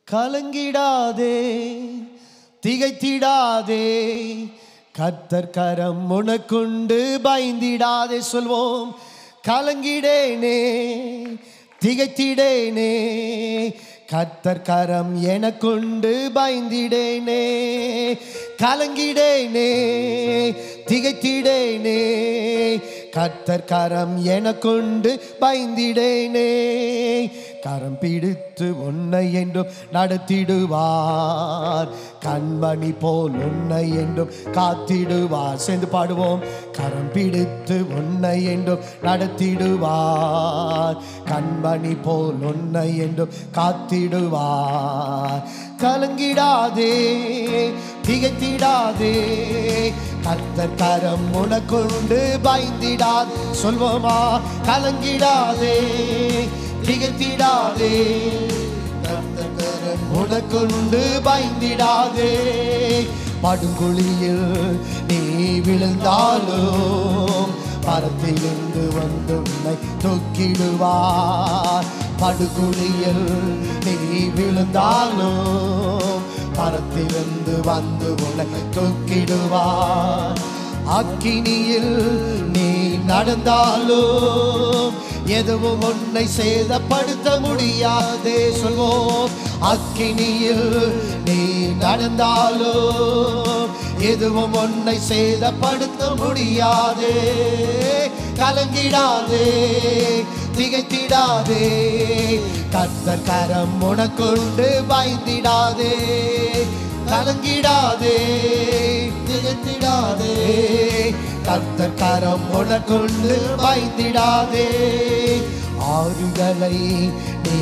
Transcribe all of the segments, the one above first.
கலங்கிடாதே திகைத்திடாதே கர்த்தர் கரம் உனக்குண்டு பயந்திடாதே சொல்வோம் கலங்கிடேனே திகைத்திடேனே கர்த்தர் கரம் எனக்குண்டு பயந்திடேனே கலங்கிடேனே திகைத்திடேனே கர்த்தர் கரம் எனக்குண்டு பயந்திடேனே கரம் பிடித்து உன்னை என்றும் நடத்திடுவார் கண்மணி போல் உன்னை என்றும் காத்திடுவார் சேர்ந்து பாடுவோம் கரம் பிடித்து உன்னை என்றும் நடத்திடுவார் கண்மணி போல் உன்னை என்றும் காத்திடுவார் கலங்கிடாதே திகைத்திடாதே கர்த்தர் கரம் உனக்குண்டு பயந்திடாது சொல்வோமா கலங்கிடாதே திகைத்திடாதே கர்த்தர் கரம் உனக்குண்டு பயந்திடாதே படுங்குழியில் நீ விழுந்தாலும் பரத்திலிருந்து வந்து உன்னை தூக்கிடுவார் படுகுழியில் நீ விழுந்தாலும் பரத்திலிருந்து வந்து உன்னை தூக்கிடுவார் அக்கினியில் நீ நடந்தாலும் எதுவும் உன்னை சேதப்படுத்த முடியாதே சொல்வோம் அக்கினியில் நீ நடந்தாலும் எதுவும் உன்னை சேதப்படுத்த முடியாதே கலங்கிடாதே திகைத்திடாதே கர்த்தர் கரம் உனக்குண்டு பயந்திடாதே கலங்கிடாதே திகைத்திடாதே கர்த்தர் கரம் உனக்குண்டு பயந்திடாதே ஆறுகளை நீ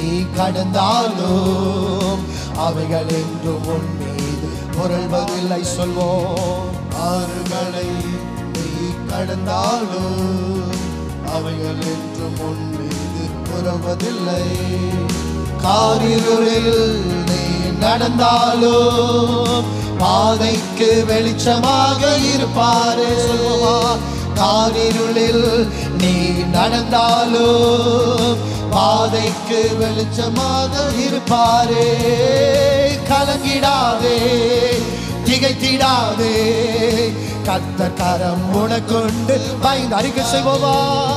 கடந்தாலும் அவைகள் என்றும் உன் மீது புரள்வதில்லை சொல்வோம் ஆறுகளை நீ கடந்தாலும் அவைகள் என்றும் உன் மீது புரள்வதில்லை காரிருளில் நீ நடந்தாலும் பாதைக்கு வெளிச்சமாக இருப்பாரு சொல்லுவா காரிருளில் நீ நடந்தாலும் பாதைக்கு வெளிச்சமாக இருப்பாரே கலங்கிடாதே திகைத்திடாதே கத்த கரம் உனக்கொண்டு பயந்து அறிக்கை செய்வோவா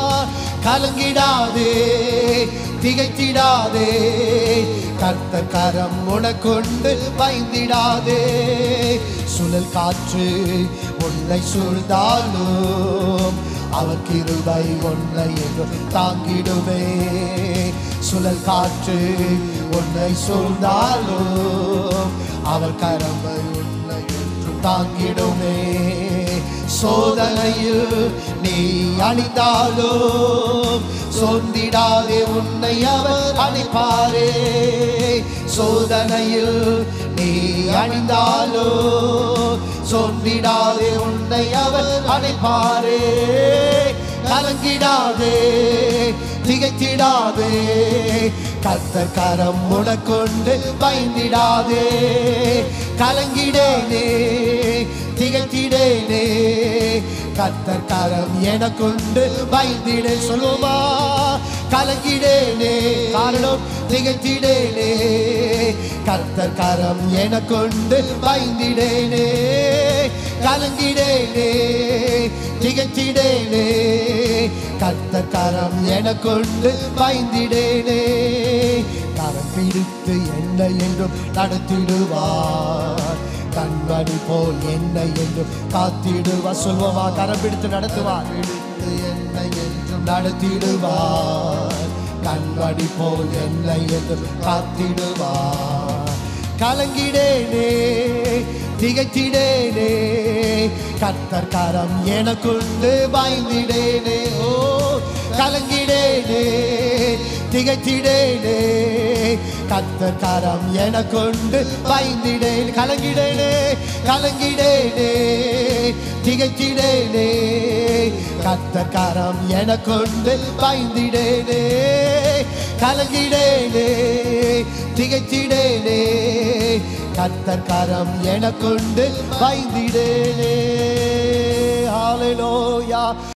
கலங்கிடாதே திகைத்திடாதே கர்த்த கரம் உனக்கொண்டு பயந்திடாதே சுழல் காற்று உன்னை சூழ்ந்தாலும் அவர் கிருபை உன்னை என்று தாங்கிடுமே சுழல் காற்று உன்னை சூழ்ந்தாலும் அவர் கரமை உன்னை என்று தாங்கிடுமே சோதனையில் நீ அணிந்தாலும் சொந்திடாதே உன்னை அவர் அணிப்பாரே சோதனையில் நீ அணிந்தாலும் சொந்திடாதே உன்னை அவர் அணைப்பாரே கலங்கிடாதே திகைத்திடாதே கர்த்தர் கரம் உனக்கொண்டு பயந்திடாதே கலங்கிடேனே திகைத்திடேனே கர்த்தர் கரம் எனக்கொண்டு பயந்திடே சொல்லுமா கலங்கிடேனே காரணம் திகைத்திடேனே கர்த்தர் கரம் எனக்கொண்டு பயந்திடேனே கலங்கிடேனே திகைத்திடேனே கர்த்தர் கரம் எனக்கொண்டு பயந்திடேனே கரம் பிடித்து என்னை என்றும் நடத்திடுவார் கண்மணி போல் என்னை என்றும் காத்திடுவார் சொல்வோமா கரம் பிடித்து நடத்துவார் பிடித்து என்னை என்றும் நடத்திடுவார் கண்மணி போல் என்னை என்றும் காத்திடுவார் கலங்கிடேனே திகைத்திடேனே கர்த்தர் கரம் எனக்குண்டு பயந்திடேனே ஓ கலங்கிடேனே திகைத்திடேனே கர்த்தர் கரம் எனக்குண்டு பயந்திடேன் கலங்கிடேனே கலங்கிடேனே திகைத்திடேனே கர்த்தர் கரம் எனக்குண்டு பயந்திடேனே கலங்கிடேனே திகைத்திடேனே கர்த்தர் கரம் எனக்குண்டு பயந்திடேனே ஹalleluya